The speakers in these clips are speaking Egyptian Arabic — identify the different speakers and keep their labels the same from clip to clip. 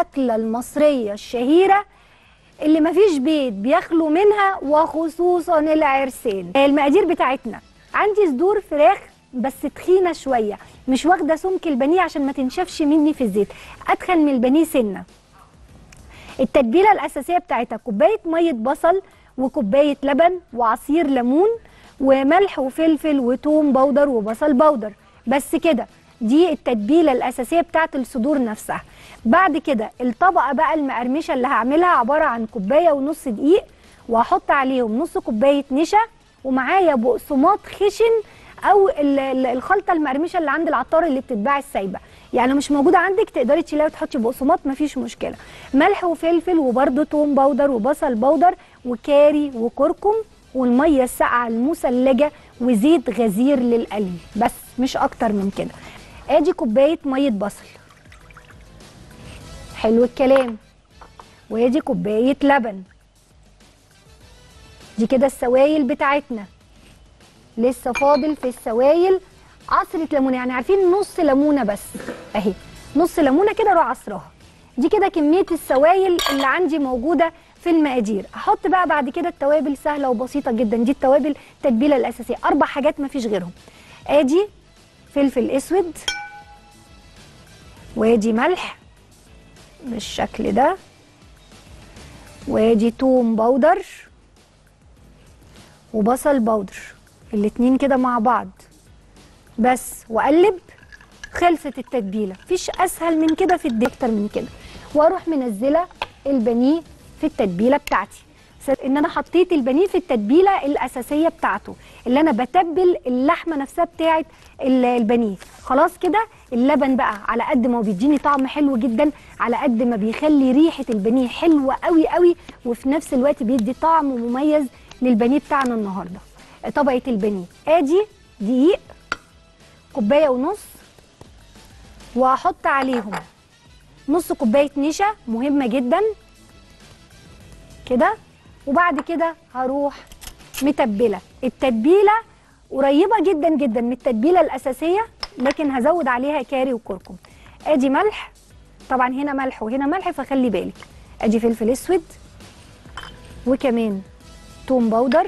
Speaker 1: الاكله المصريه الشهيره اللي مفيش بيت بيخلو منها وخصوصا العرسان المقادير بتاعتنا عندي صدور فراخ بس تخينه شويه مش واخده سمك البانيه عشان ما تنشفش مني في الزيت اتخن من البانيه سنه التتبيله الاساسيه بتاعتها كوبايه ميه بصل وكوبايه لبن وعصير ليمون وملح وفلفل وتوم بودر وبصل بودر بس كده دي التتبيله الاساسيه بتاعت الصدور نفسها بعد كده الطبقه بقى المقرمشه اللي هعملها عباره عن كوبايه ونص دقيق وهحط عليهم نص كوبايه نشا ومعايا بقسماط خشن او ال- ال- الخلطه المقرمشه اللي عند العطار اللي بتتباع السايبه يعني لو مش موجوده عندك تقدري تشيليها وتحطي بقسماط مفيش مشكله ملح وفلفل وبرده توم بودر وبصل بودر وكاري وكركم والميه الساقعه المثلجه وزيت غزير للقلي بس مش اكتر من كده ادي كوبايه ميه بصل حلو الكلام وادي كوبايه لبن دي كده السوائل بتاعتنا لسه فاضل في السوائل عصرة ليمونه يعني عارفين نص ليمونه بس اهي نص ليمونه كده اروح عصرها دي كده كميه السوائل اللي عندي موجوده في المقادير احط بقى بعد كده التوابل سهله وبسيطه جدا دي التوابل التتبيله الاساسيه اربع حاجات مفيش غيرهم ادي فلفل اسود وادي ملح بالشكل ده وادي توم بودر وبصل بودر الاتنين كده مع بعض بس واقلب خلصت التتبيله مفيش اسهل من كده في الدنيا اكتر من كده واروح منزله البانيه في التتبيله بتاعتي س- ان انا حطيت البانيه في التتبيله الاساسيه بتاعته اللي انا بتبل اللحمه نفسها بتاعت ال- البانيه خلاص كده اللبن بقى على قد ما هو بيديني طعم حلو جدا على قد ما بيخلي ريحه البانيه حلوه قوي قوي وفي نفس الوقت بيدي طعم مميز للبانيه بتاعنا النهارده طبقه البانيه ادي دقيق كوبايه ونص وهحط عليهم نص كوبايه نشا مهمه جدا كده وبعد كده هروح متبله التتبيله قريبه جدا جدا من التتبيله الاساسيه لكن هزود عليها كاري وكركم ادي ملح طبعا هنا ملح وهنا ملح فخلي بالك ادي فلفل اسود وكمان توم بودر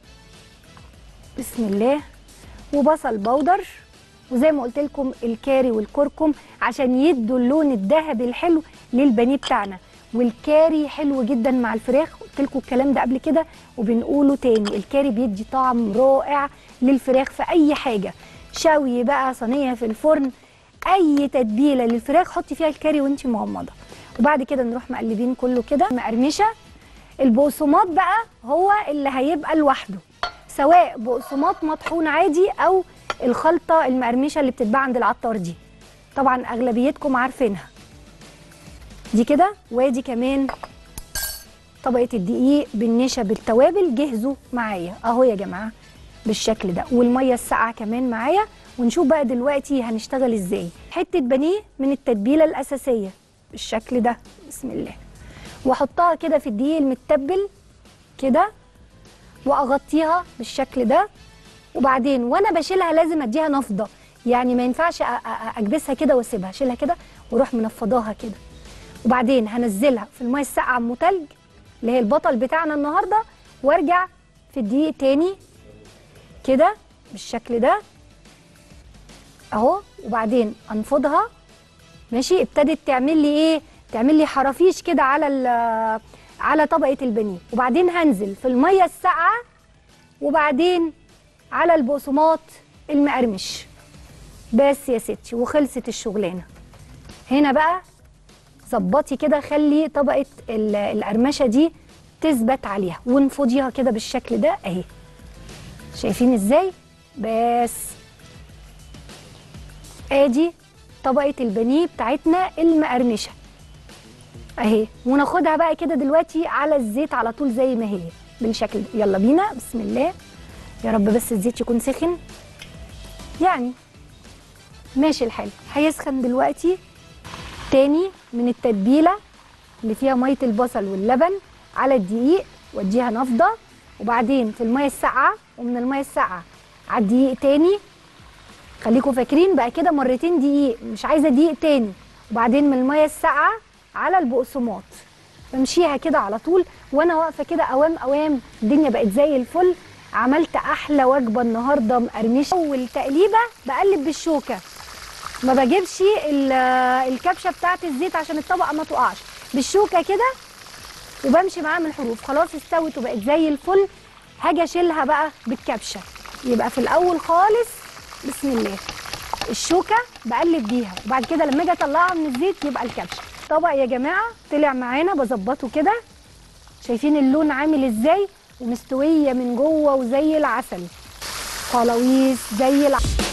Speaker 1: بسم الله وبصل بودر وزي ما قلت لكم الكاري والكركم عشان يدوا اللون الذهبي الحلو للبانيه بتاعنا والكاري حلو جدا مع الفراخ قلت لكم الكلام ده قبل كده وبنقوله تاني الكاري بيدي طعم رائع للفراخ في اي حاجه شوي بقى صينيه في الفرن اي تتبيله للفراخ حطي فيها الكاري وانت مغمضه وبعد كده نروح مقلبين كله كده مقرمشه البقسماط بقى هو اللي هيبقى لوحده سواء بقسماط مطحون عادي او الخلطه المقرمشه اللي بتتباع عند العطار دي طبعا اغلبيتكم عارفينها دي كده وادي كمان طبقه الدقيق بالنشا بالتوابل جهزوا معايا اهو يا جماعه بالشكل ده والميه الساقعه كمان معايا ونشوف بقى دلوقتي هنشتغل ازاي حته بانيه من التتبيله الاساسيه بالشكل ده بسم الله واحطها كده في الدقيق المتبل كده واغطيها بالشكل ده وبعدين وانا بشيلها لازم اديها نفضه يعني ما ينفعش أ- أ- اكبسها كده واسيبها اشيلها كده واروح منفضاها كده وبعدين هنزلها في الميه الساقعه ام تلج اللي هي البطل بتاعنا النهارده وارجع في الدقيق تاني كده بالشكل ده اهو وبعدين انفضها ماشي ابتدت تعمل لي ايه تعمل لي حرافيش كده على ال- على طبقه البانيه وبعدين هنزل في الميه الساقعه وبعدين على البقسماط المقرمش بس يا ستي وخلصت الشغلانه هنا بقى ظبطي كده خلي طبقه ال- القرمشه دي تثبت عليها وانفضيها كده بالشكل ده اهي شايفين ازاي بس ادي طبقه البانيه بتاعتنا المقرمشه اهي وناخدها بقى كده دلوقتي على الزيت على طول زي ما هي بالشكل ده يلا بينا بسم الله يا رب بس الزيت يكون سخن يعني ماشي الحال هيسخن دلوقتي تاني من التتبيله اللي فيها ميه البصل واللبن على الدقيق واديها نفضه وبعدين في الميه الساقعه ومن الميه الساقعه على الدقيق تاني خليكم فاكرين بقى كده مرتين دقيق مش عايزه دقيق تاني وبعدين من الميه الساقعه على البقسماط بمشيها كده على طول وانا واقفه كده اوام اوام الدنيا بقت زي الفل عملت احلى وجبه النهارده مقرمشه اول تقليبه بقلب بالشوكه ما بجيبش ال- الكبشه بتاعت الزيت عشان الطبقه ما تقعش بالشوكه كده وبمشي معاها من الحروف خلاص استوت وبقت زي الفل هاجي اشيلها بقى بالكبشه يبقى في الاول خالص بسم الله الشوكه بقلب بيها وبعد كده لما اجي اطلعها من الزيت يبقى الكبشه طبق يا جماعه طلع معانا بظبطه كده شايفين اللون عامل ازاي ومستويه من جوه وزي العسل خلاويص زي العسل